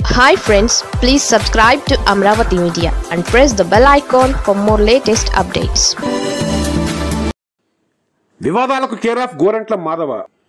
hi friends please subscribe to Amaravati media and press the bell icon for more latest updates వివాదాలకు care of Gorantla Madhava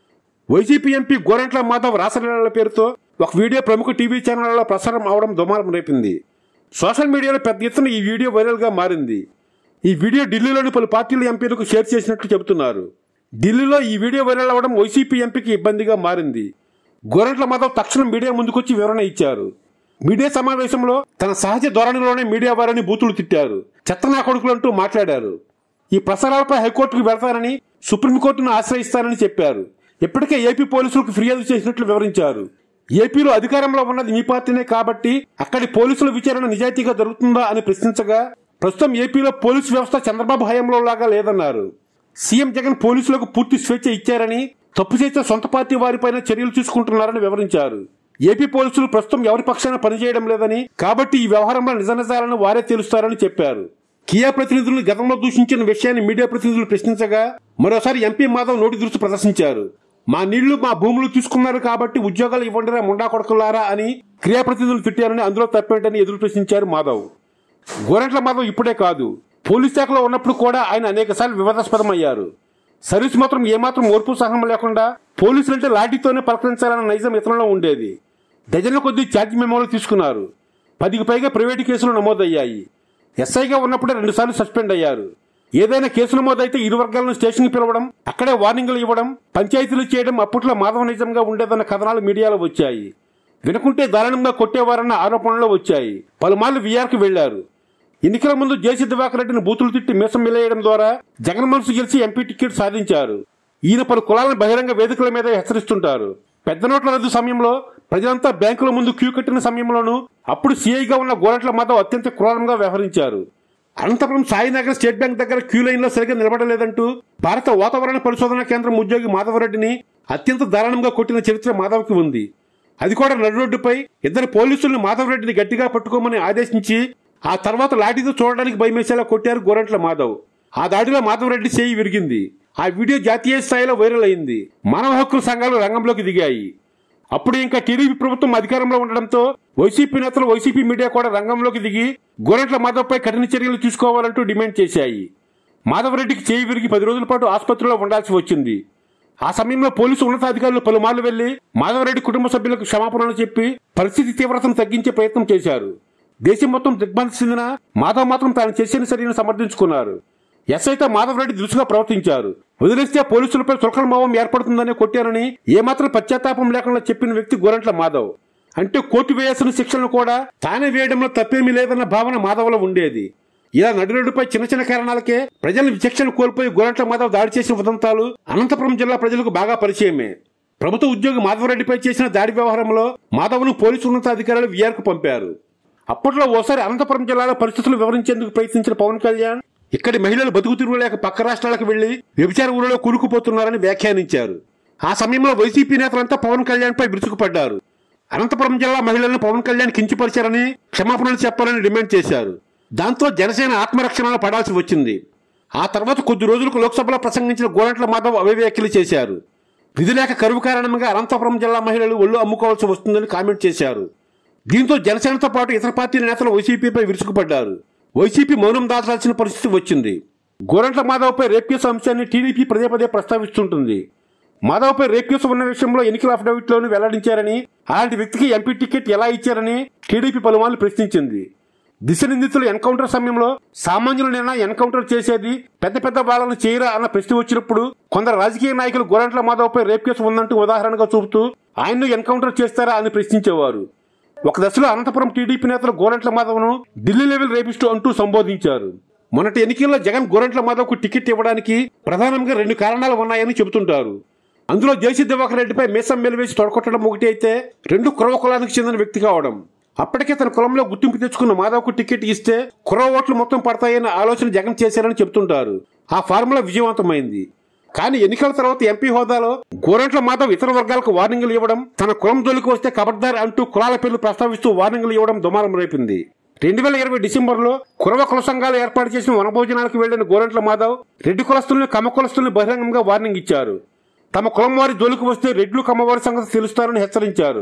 YCP MP Gorantla Madhav రాసలీలల పేరుతో ఒక video ప్రముఖ TV ఛానళ్లలో ప్రసారం అవడం దుమారం రేపింది సోషల్ మీడియాలో పెద్ద ఎత్తున ఈ వీడియో వైరల్గా మారింది ఈ వీడియో ఢిల్లీలోని పలు పార్టీల ఎంపీలకు షేర్ చేసినట్లు చెబుతున్నారు ఢిల్లీలో ఈ వీడియో వైరల్ అవ్వడం వైసీపీ ఎంపీకి ఇబ్బందిగా మారింది గోరంట్ల మాధవ్ తక్షణం మీడియా ముందుకొచ్చి వివరణ ఇచ్చారు మీడియా సమావేశంలో తన సహజ ధోరణిలోనే మీడియా వారిని బూతులు తిట్టారు చెత్త నా కొడుకులంటూ మాట్లాడారు ఈ ప్రసారాలపై హైకోర్టుకు వెళ్తానని సుప్రీంకోర్టును ఆశ్రయిస్తానని చెప్పారు ఇప్పటికే ఏపీ పోలీసులకు ఫిర్యాదు చేసినట్లు వివరించారు ఏపీలో అధికారంలో ఉన్నది మీ పార్టీనే కాబట్టి అక్కడి పోలీసుల విచారణ నిజాయితీగా జరుగుతుందా అని ప్రశ్నించగా ప్రస్తుతం ఏపీలో పోలీసు వ్యవస్థ చంద్రబాబు హయాంలో లాగా లేదన్నారు సీఎం జగన్ పోలీసులకు పూర్తి స్వేచ్ఛ ఇచ్చారని తప్పు చేస్తే సొంత పార్టీ వారిపైన చర్యలు తీసుకుంటున్నారని వివరించారు ఏపీ పోలీసులు ప్రస్తుతం ఎవరి పక్షాన పనిచేయడం లేదని కాబట్టి ఈ వ్యవహారంలో నిజ నిజాలను వారే తెలుస్తారని చెప్పారు కియా ప్రతినిధులను గతంలో దూషించిన విషయాన్ని మీడియా ప్రతినిధులు ప్రశ్నించగా మరోసారి ఎంపీ మాధవ్ నోటి దృష్టి ప్రదర్శించారు మా నీళ్లు మా భూములు తీసుకున్నారు కాబట్టి ఉద్యోగాలు ఇవ్వండిరా ముండా కొడుకులారా అని క్రియా ప్రతినిధులు తిట్టారని అందులో తప్పేంటని ఎదురు ప్రశ్నించారు మాధవ్ గోరంట్ల మాధవ్ ఇప్పుడే కాదు పోలీస్ శాఖలో ఉన్నప్పుడు కూడా ఆయన అనేకసార్లు వివాదాస్పదమయ్యారు సర్వీస్ మాత్రం ఏమాత్రం ఓర్పు సహనం లేకుండా పోలీసులంటే లాఠీతోనే పలకరించాలన్న నైజం ఇతరులలో ఉండేది డజన్ల కొద్దీ ఛార్జ్ మెమోలు తీసుకున్నారు పదికి పైగా ప్రైవేటు కేసులు నమోదయ్యాయి ఎస్ఐగా ఉన్నప్పుడే రెండుసార్లు సస్పెండ్ అయ్యారు ఏదైనా కేసు నమోదైతే ఇరు వర్గాలను స్టేషన్కి పిలవడం అక్కడే వార్నింగ్లు ఇవ్వడం పంచాయతీలు చేయడం అప్పట్లో మాధవ నిజంగా ఉండేదన్న కథనాలు మీడియాలో వచ్చాయి వినకుంటే దారుణంగా కొట్టేవారన్న ఆరోపణలు వచ్చాయి పలుమార్లు వీఆర్కి వెళ్లారు ఎన్నికల ముందు జేసీ దివాకర్ రెడ్డిని బూతులు తిట్టి మీసం మిలేయడం ద్వారా జగన్ మనసు గెలిచి ఎంపీ టికెట్ సాధించారు ఈయన పలు కులాలను బహిరంగ వేదికల మీద హెచ్చరిస్తుంటారు పెద్ద నోట్ల రద్దు సమయంలో ప్రజలంతా బ్యాంకుల ముందు క్యూ కట్టిన సమయంలోనూ అప్పుడు సీఐగా ఉన్న గోరట్ల మాధవ్ అత్యంత క్రూరంగా వ్యవహరించారు అనంతపురం సాయినగర్ స్టేట్ బ్యాంక్ దగ్గర క్యూ లైన్ లో సరిగ్గా నిలబడలేదంటూ భారత వాతావరణ పరిశోధన కేంద్రం ఉద్యోగి మాధవరెడ్డిని అత్యంత దారుణంగా కొట్టిన చరిత్ర మాధవ్కి ఉంది అది కూడా నడు రోడ్డుపై ఇద్దరు పోలీసులను మాధవరెడ్డిని గట్టిగా పట్టుకోమని ఆదేశించి ఆ తర్వాత లాఠీతో చూడడానికి భయమేసేలా కొట్టారు గోరంట్ల మాధవ్ ఆ దాడిలో మాధవరెడ్డి చేయి విరిగింది ఆ వీడియో జాతీయ స్థాయిలో వైరల్ అయింది మానవ హక్కుల సంఘాలు రంగంలోకి దిగాయి అప్పుడు ఇంకా టీడీపీ ప్రభుత్వం అధికారంలో ఉండడంతో వైసీపీ నేతలు వైసీపీ మీడియా కూడా రంగంలోకి దిగి గోరంట్ల మాధవ్పై కఠిన చర్యలు తీసుకోవాలంటూ డిమాండ్ చేశాయి మాధవరెడ్డికి చేయి విరిగి పది రోజుల పాటు ఆసుపత్రిలో ఉండాల్సి వచ్చింది ఆ సమయంలో పోలీసు ఉన్నతాధికారులు పలుమార్లు వెళ్లి మాధవరెడ్డి కుటుంబ సభ్యులకు క్షమాపణలు చెప్పి పరిస్థితి తీవ్రతను తగ్గించే ప్రయత్నం చేశారు దేశం మొత్తం దిగ్బంధ చెందిన మాధవ్ మాత్రం తాను చేసిన చర్యను సమర్థించుకున్నారు ఎస్ఐతో మాధవరెడ్డి దురుసుగా ప్రవర్తించారు వదిలేస్తే పోలీసులపై చులకన భావం ఏర్పడుతుందని కొట్టారని ఏమాత్రం పశ్చాత్తాపం లేకుండా చెప్పిన వ్యక్తి గోరంట్ల మాధవ్ అంటే కోర్టు వేయాల్సిన శిక్షలను కూడా తానే వేయడంలో తప్పేమీ లేదన్న భావన మాధవ్లో ఉండేది ఇలా నడిరోడ్డుపై చిన్న చిన్న కారణాలకే ప్రజల విచక్షణ కోల్పోయి గోరంట్ల మాధవ్ దాడి చేసిన ఉదంతాలు అనంతపురం జిల్లా ప్రజలకు బాగా పరిచయమే ప్రభుత్వ ఉద్యోగి మాధవరెడ్డిపై చేసిన దాడి వ్యవహారంలో మాధవ్ను పోలీసు ఉన్నతాధికారులు విఆర్కు పంపారు అప్పట్లో ఓసారి అనంతపురం జిల్లాలో పరిస్థితులు వివరించేందుకు ప్రయత్నించిన పవన్ కళ్యాణ్ ఇక్కడి మహిళలు బతుకు తిరుగులేక పక్క రాష్ట్రాలకు వెళ్లి వ్యభిచార ఊరిలో కూరుకుపోతున్నారని వ్యాఖ్యానించారు ఆ సమయంలో వైసీపీ నేతలంతా పవన్ కళ్యాణ్ పై విరుచుకుపడ్డారు అనంతపురం జిల్లా మహిళలను పవన్ కళ్యాణ్ కించిపరిచారని క్షమాపణలు చెప్పాలని డిమాండ్ చేశారు దాంతో జనసేన ఆత్మరక్షణలో పడాల్సి వచ్చింది ఆ తర్వాత కొద్ది రోజులకు లోక్సభలో ప్రసంగించిన గోరంట్ల మాధవ్ అవే వ్యాఖ్యలు చేశారు విధులేక కరువు కారణంగా అనంతపురం జిల్లా మహిళలు ఒళ్ళు అమ్ముకోవాల్సి వస్తుందని కామెంట్ చేశారు దీంతో జనసేనతో పాటు ఇతర పార్టీల నేతలు వైసీపీపై విరుచుకుపడ్డారు వైసీపీ మౌనం దాచాల్సిన పరిస్థితి వచ్చింది గోరంట్ల మాధవ్పై రేప్ కేసు అంశాన్ని టీడీపీ పదే పదే ప్రస్తావిస్తుంటుంది మాధవ్పై రేప్ కేసు ఉన్న విషయంలో ఎన్నికల అఫిడవిట్లోనూ వెల్లడించారని అలాంటి వ్యక్తికి ఎంపీ టికెట్ ఎలా ఇచ్చారని టీడీపీ పలుమార్లు ప్రశ్నించింది దిశ నిందితులు ఎన్కౌంటర్ సమయంలో సామాన్యులనైనా ఎన్కౌంటర్ చేసేది పెద్ద పెద్ద వాళ్ళను చేయరా అన్న ప్రశ్న వచ్చినప్పుడు కొందరు రాజకీయ నాయకులు గోరంట్ల మాధవ్పై రేప్ కేసు ఉందంటూ ఉదాహరణగా చూపుతూ ఆయన్ను ఎన్కౌంటర్ చేస్తారా అని ప్రశ్నించేవారు ఒక దశలో అనంతపురం టీడీపీ నేతలు గోరంట్ల మాధవ్ను ఢిల్లీ లెవెల్ రేపిస్టు అంటూ సంబోధించారు మొన్నటి ఎన్నికల్లో జగన్ గోరంట్ల మాధవ్కు టికెట్ ఇవ్వడానికి ప్రధానంగా రెండు కారణాలు ఉన్నాయని చెబుతుంటారు అందులో జేసీ దివాకర్ రెడ్డిపై మీసం మెలివేసి తొడగొట్టడం ఒకటి అయితే రెండు కురవ కులానికి చెందిన వ్యక్తి కావడం అప్పటికే తన కులంలో గుర్తింపు తెచ్చుకున్న మాధవ్కు టికెట్ ఇస్తే కురవ ఓట్లు మొత్తం పడతాయన్న ఆలోచన జగన్ చేశారని చెబుతుంటారు ఆ ఫార్ములా విజయవంతమైంది కానీ ఎన్నికల తర్వాత ఎంపీ హోదాలో గోరంట్ల మాధవ్ ఇతర వర్గాలకు వార్నింగ్లు ఇవ్వడం తన కులం జోలికి వస్తే కబర్దార్ అంటూ కులాల పేర్లు ప్రస్తావిస్తూ వార్నింగ్లు ఇవ్వడం దుమారం రేపింది రెండు వేల ఇరవై డిసెంబర్లో కురవ కుల సంఘాలు ఏర్పాటు చేసిన వనభోజనాలకు వెళ్లిన గోరంట్ల మాధవ్ రెడ్డి కులస్తుల్ని కమ్మ కులస్తుల్ని బహిరంగంగా వార్నింగ్ ఇచ్చారు తమ కులం వారి జోలికి వస్తే రెడ్లు కమ్మవారి సంగతి తెలుస్తారని హెచ్చరించారు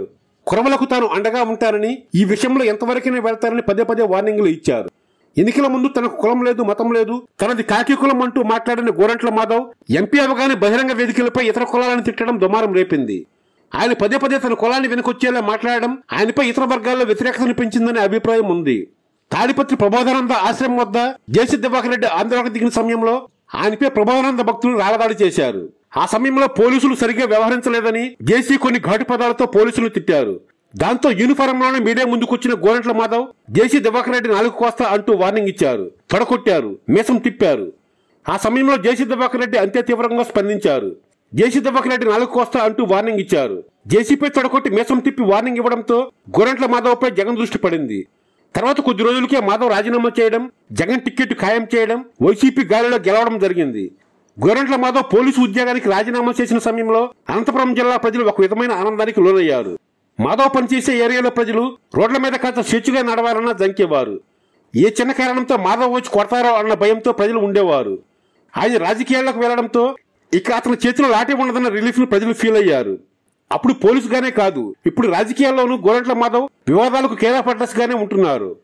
కురవలకు తాను అండగా ఉంటానని ఈ విషయంలో ఎంతవరకైనా వెళ్తారని పదే పదే వార్నింగ్లు ఇచ్చారు ఎన్నికల ముందు తనకు కులం లేదు మతం లేదు తనది కాకి కులం అంటూ మాట్లాడిన గోరంట్ల మాధవ్ ఎంపీ అవగానే బహిరంగ వేదికలపై ఇతర కులాలను తిట్టడం దుమారం రేపింది ఆయన పదే పదే తన కులాన్ని వెనుకొచ్చేలా మాట్లాడడం ఆయనపై ఇతర వర్గాల్లో వ్యతిరేకతను పెంచిందనే అభిప్రాయం ఉంది తాడిపత్రి ప్రబోధానంద ఆశ్రమం వద్ద జేసీ దివాకర్ రెడ్డి ఆందోళనకు దిగిన సమయంలో ఆయనపై ప్రబోధానంద భక్తులు రాలదాడి చేశారు ఆ సమయంలో పోలీసులు సరిగ్గా వ్యవహరించలేదని జేసీ కొన్ని ఘాటు పదాలతో పోలీసులు తిట్టారు దాంతో యూనిఫారం లోనే మీడియా ముందుకొచ్చిన గోరంట్ల మాధవ్ జేసీ దివాకర్ రెడ్డి నాలుగు కోస్తా అంటూ వార్నింగ్ ఇచ్చారు తొడకొట్టారు మీసం తిప్పారు ఆ సమయంలో జేసీ దివాకర్ రెడ్డి అంతే తీవ్రంగా స్పందించారు జేసీ దివాకర్ రెడ్డి నాలుగు కోస్తా అంటూ వార్నింగ్ ఇచ్చారు జేసీపై తొడకొట్టి మీసం తిప్పి వార్నింగ్ ఇవ్వడంతో గోరంట్ల మాధవ్పై జగన్ దృష్టి పడింది తర్వాత కొద్ది రోజులకే మాధవ్ రాజీనామా చేయడం జగన్ టికెట్ ఖాయం చేయడం వైసీపీ గాలిలో గెలవడం జరిగింది గోరంట్ల మాధవ్ పోలీసు ఉద్యోగానికి రాజీనామా చేసిన సమయంలో అనంతపురం జిల్లా ప్రజలు ఒక విధమైన ఆనందానికి లోనయ్యారు మాధవ్ పనిచేసే ఏరియాలో ప్రజలు రోడ్ల మీద కాస్త స్వేచ్ఛగా నడవాలన్నా జంకేవారు ఏ చిన్న కారణంతో మాధవ్ వచ్చి కొడతారో అన్న భయంతో ప్రజలు ఉండేవారు ఆయన రాజకీయాల్లోకి వెళ్లడంతో ఇక అతని చేతిలో లాటే ఉండదన్న రిలీఫ్ ను ప్రజలు ఫీల్ అయ్యారు అప్పుడు పోలీసుగానే కాదు ఇప్పుడు రాజకీయాల్లోనూ గోరంట్ల మాధవ్ వివాదాలకు కేరా గానే ఉంటున్నారు